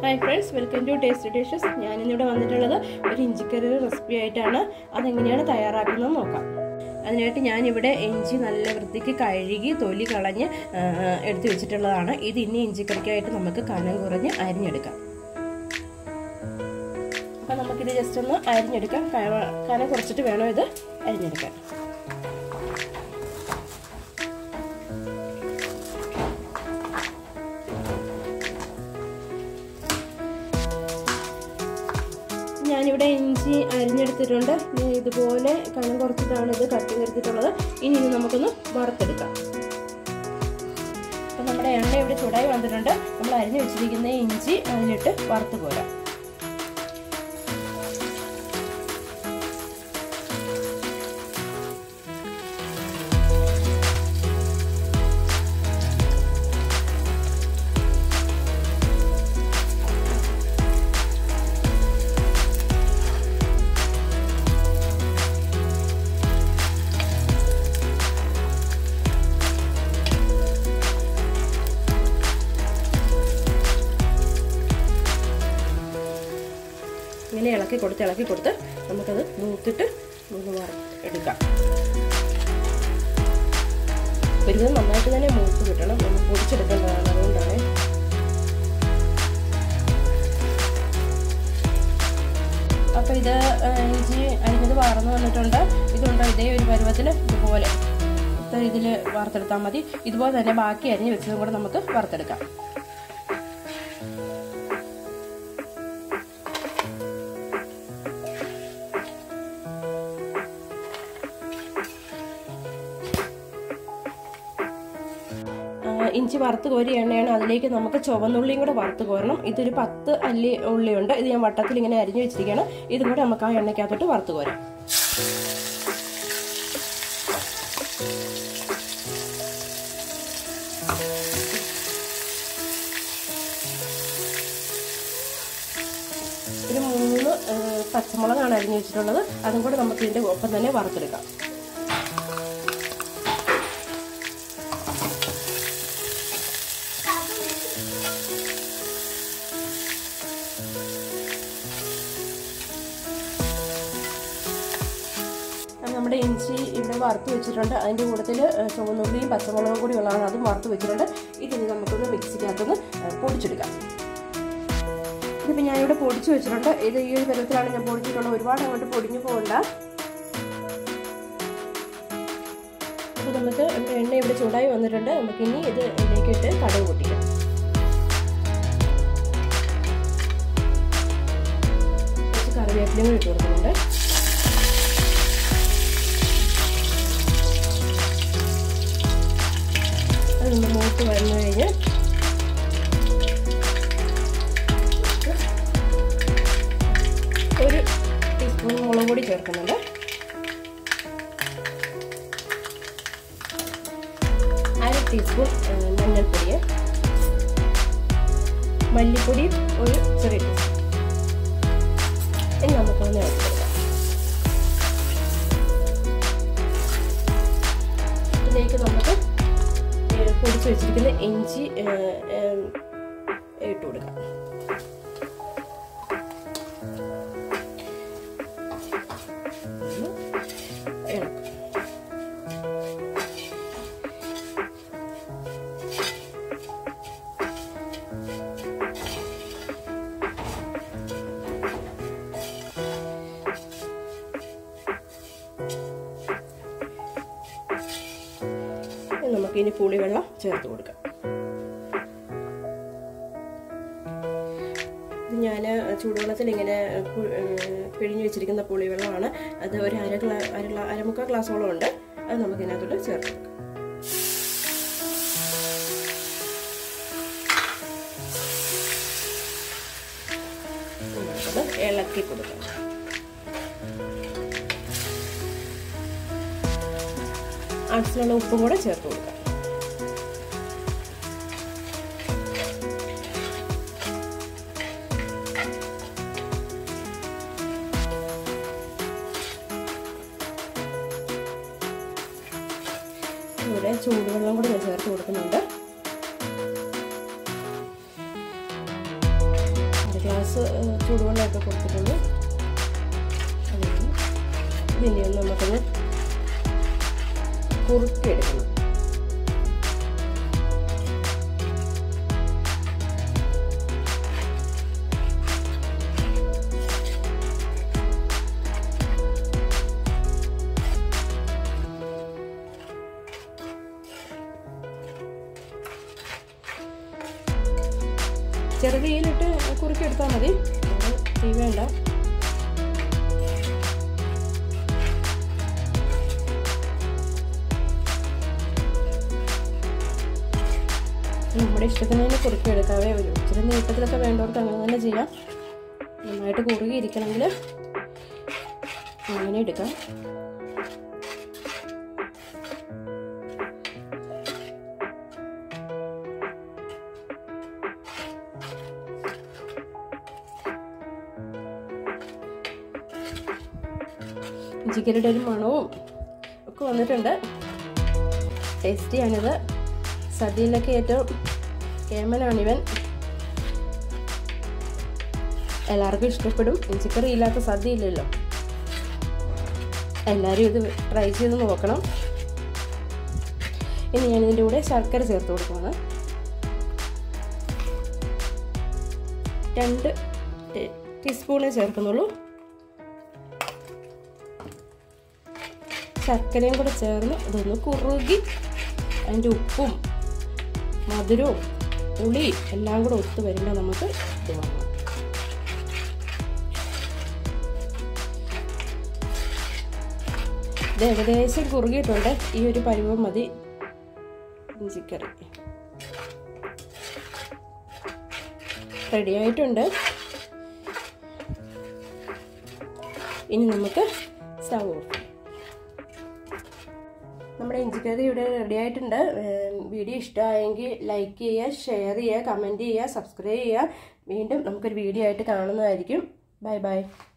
hi friends welcome to taste dishes ഞാനിന്നിവിടെ വന്നിട്ടുള്ളത് ഒരു ഇഞ്ചിക്കറി റെസിപ്പി ആയിട്ടാണ് അതെങ്ങനെയാണ് തയ്യാറാക്കുന്നത് നോക്കാം അതിനായിട്ട് ഞാനിവിടെ ഇഞ്ചി നല്ല വൃത്തിക്ക് കഴുകി തൊലി കളഞ്ഞ് ആ, എടുത്തു വെച്ചിട്ടുള്ളതാണ് ഇത് ഇനി ഇഞ്ചിക്കറിക്കായിട്ട് നമുക്ക് കനം കുറഞ്ഞ് അരിഞ്ഞെടുക്കാം അപ്പം നമുക്കിത് ജസ്റ്റ് ഒന്ന് അരിഞ്ഞെടുക്കാം ക- കനം കുറച്ചിട്ട് വേണം ഇത് അരിഞ്ഞെടുക്കാൻ ഞാനിവിടെ ഇഞ്ചി അരിഞ്ഞെടുത്തിട്ടുണ്ട് ഇനി ഇതുപോലെ കനം കുറച്ചിട്ടാണ് ഇത് കട്ടി എടുത്തിട്ടുള്ളത് ഇനി ഇത് നമുക്കൊന്ന് വറുത്തെടുക്കാം അപ്പം നമ്മുടെ എണ്ണ ഇവിടെ ചൂടായി വന്നിട്ടുണ്ട് നമ്മൾ അരിഞ്ഞു വെച്ചിരിക്കുന്ന ഇഞ്ചി അതിലിട്ട് വറുത്ത് പോരാം ഇങ്ങനെ ഇളക്കി കൊടുത്ത് ഇളക്കി കൊടുത്ത് നമുക്കത് മൂത്തിട്ട് ഒന്ന് വറുത്ത് എടുക്കാം ഇത് നന്നായിട്ട് തന്നെ മൂത്ത് കിട്ടണം നമ്മൾ പൊടിച്ചെടുക്കേണ്ടതാണ് അതുകൊണ്ടാണ് അപ്പോൾ ഇത് ഇഞ്ചി അരിഞ്ഞത് വാർന്നു വന്നിട്ടുണ്ട് ഇതുണ്ടോ ഇതേ ഒരു പരുവത്തിൽ ഇതുപോലെ ഇതിൽ വറുത്തെടുത്താൽ മതി ഇതുപോലെ തന്നെ ബാക്കി അരിഞ്ഞ് വെച്ചതും കൂടെ നമുക്ക് വറുത്തെടുക്കാം ഇഞ്ചി വറുത്ത് കോരി എണ്ണയാണ് അതിലേക്ക് നമുക്ക് ചുവന്നുള്ളിയും കൂടെ വറുത്ത് കോരണം ഇതൊരു പത്ത് അല്ലി ഉള്ളിയുണ്ട് ഇത് ഞാൻ വട്ടത്തിൽ ഇങ്ങനെ അരിഞ്ഞു വെച്ചിരിക്കുകയാണ് ഇതും കൂടെ നമുക്ക് ആ എണ്ണയ്ക്കകത്തോട്ട് വറുത്ത് കോരാം ഒരു മൂന്ന് പച്ചമുളകാണ് അരിഞ്ഞു വെച്ചിട്ടുള്ളത് അതും കൂടെ നമുക്ക് ഇതിൻ്റെ ഒപ്പം തന്നെ വറുത്തെടുക്കാം നമ്മുടെ ഇഞ്ചി ഇവിടെ വറുത്ത് വെച്ചിട്ടുണ്ട് അതിൻ്റെ കൂട്ടത്തിൽ ചുവന്നുള്ളിയും പച്ചമുളകും കൂടി ഉള്ളതാണ് അതും വറുത്ത് വെച്ചിട്ടുണ്ട് ഇതിന് നമുക്കൊന്ന് മിക്സിക്കകത്തൊന്ന് പൊടിച്ചെടുക്കാം ഇതിപ്പോൾ ഞാനിവിടെ പൊടിച്ചു വെച്ചിട്ടുണ്ട് ഇത് ഈ ഒരു തരത്തിലാണ് ഞാൻ പൊടിച്ചിട്ടുള്ളത് ഒരുപാട് അങ്ങോട്ട് പൊടിഞ്ഞു പോകണ്ട അപ്പോൾ നമുക്ക് എണ്ണ ഇവിടെ ചൂടായി വന്നിട്ടുണ്ട് നമുക്കിനി ഇത് ഇതിലേക്കിട്ട് കടുക് പൊട്ടിക്കാം കുറച്ച് കറിവേപ്പിലയും കൂടി ഇട്ട് കൊടുക്കുന്നുണ്ട് അതൊന്ന് മൂത്ത് വന്നു കഴിഞ്ഞ് ഒരു ടീസ്പൂൺ മുളക് പൊടി ചേർക്കുന്നുണ്ട് അര ടീസ്പൂൺ മഞ്ഞൾപ്പൊടി മല്ലിപ്പൊടി ഒരു ചെറിയ ടീസ്പൂൺ ഇനി നമുക്കൊന്ന് ഇളക്കി കൊടുക്കാം ഇതിലേക്ക് നമുക്ക് പൊടിച്ച് വെച്ചിരിക്കുന്ന ഇഞ്ചി ഇട്ട് കൊടുക്കാം നമുക്കിനി പുളിവെള്ളം ചേർത്ത് കൊടുക്കാം ഇത് ഞാൻ ചൂടുവെള്ളത്തിൽ ഇങ്ങനെ പിഴിഞ്ഞ് വെച്ചിരിക്കുന്ന പുളിവെള്ളമാണ് അത് ഒരു അര ഗ്ലാ അര ഗ്ലാ അരമുക്കാൽ ഗ്ലാസോളം ഉണ്ട് അത് നമുക്ക് ഇതിനകത്തോട്ട് ചേർത്ത് കൊടുക്കാം നമുക്കത് ഇളക്കി കൊടുക്കാം ആവശ്യമുള്ള ഉപ്പും കൂടെ ചേർത്ത് കൊടുക്കാം ഇവിടെ ചൂടുവെള്ളം കൂടി ഞാൻ ചേർത്ത് കൊടുക്കുന്നുണ്ട് ഗ്ലാസ് ചൂടുവെള്ളമൊക്കെ കൊടുത്തിട്ടുണ്ട് ഇതിനെ ഒന്ന് നമുക്കൊന്ന് കുറുക്കിയെടുക്കണം ചെറുതീയിലിട്ട് കുറുക്കിയെടുത്താൽ മതി തീ വേണ്ട നമ്മുടെ ഇഷ്ടത്തിന് തന്നെ കുറുക്കിയെടുക്കാവേ ഒരു ഇച്ചിരി നീട്ടത്തിലൊക്കെ വേണ്ടവർക്ക് അങ്ങനെ തന്നെ ചെയ്യാം നന്നായിട്ട് കുറുകിയിരിക്കണമെങ്കിൽ അങ്ങനെ എടുക്കാം ഇഞ്ചിക്കറിയുടെ ഒരു മണവും ഒക്കെ വന്നിട്ടുണ്ട് ടേസ്റ്റിയാണിത് സദ്യയിലൊക്കെ ഏറ്റവും കേമനാണിവൻ എല്ലാവർക്കും ഇഷ്ടപ്പെടും ഇഞ്ചിക്കറി ഇല്ലാത്ത സദ്യ ഇല്ലല്ലോ എല്ലാവരും ഇത് ട്രൈ ചെയ്ത് നോക്കണം ഇനി ഞാൻ ഇതിൻ്റെ കൂടെ ശർക്കര ചേർത്ത് കൊടുക്കുകയാണ് രണ്ട് ടീസ്പൂണേ ചേർക്കുന്നുള്ളൂ ശർക്കരയും കൂടെ ചേർന്ന് ഇതൊന്ന് കുറുകി അതിൻ്റെ ഉപ്പും മധുരവും പുളി എല്ലാം കൂടെ ഒത്തു വരുമ്പോൾ നമുക്ക് ഇത് വാങ്ങാം ഇത് ഏകദേശം കുറുകിയിട്ടുണ്ട് ഈ ഒരു പരുവം മതി ഇഞ്ചിക്കറി റെഡി ആയിട്ടുണ്ട് ഇനി നമുക്ക് സ്റ്റവ് ഓഫ് നമ്മുടെ ഇഞ്ചിക്കറി ഇവിടെ റെഡി ആയിട്ടുണ്ട് വീഡിയോ ഇഷ്ടമായെങ്കിൽ ലൈക്ക് ചെയ്യുക ഷെയർ ചെയ്യുക കമൻറ്റ് ചെയ്യുക സബ്സ്ക്രൈബ് ചെയ്യുക വീണ്ടും നമുക്കൊരു വീഡിയോ ആയിട്ട് കാണുന്നതായിരിക്കും ബൈ ബൈ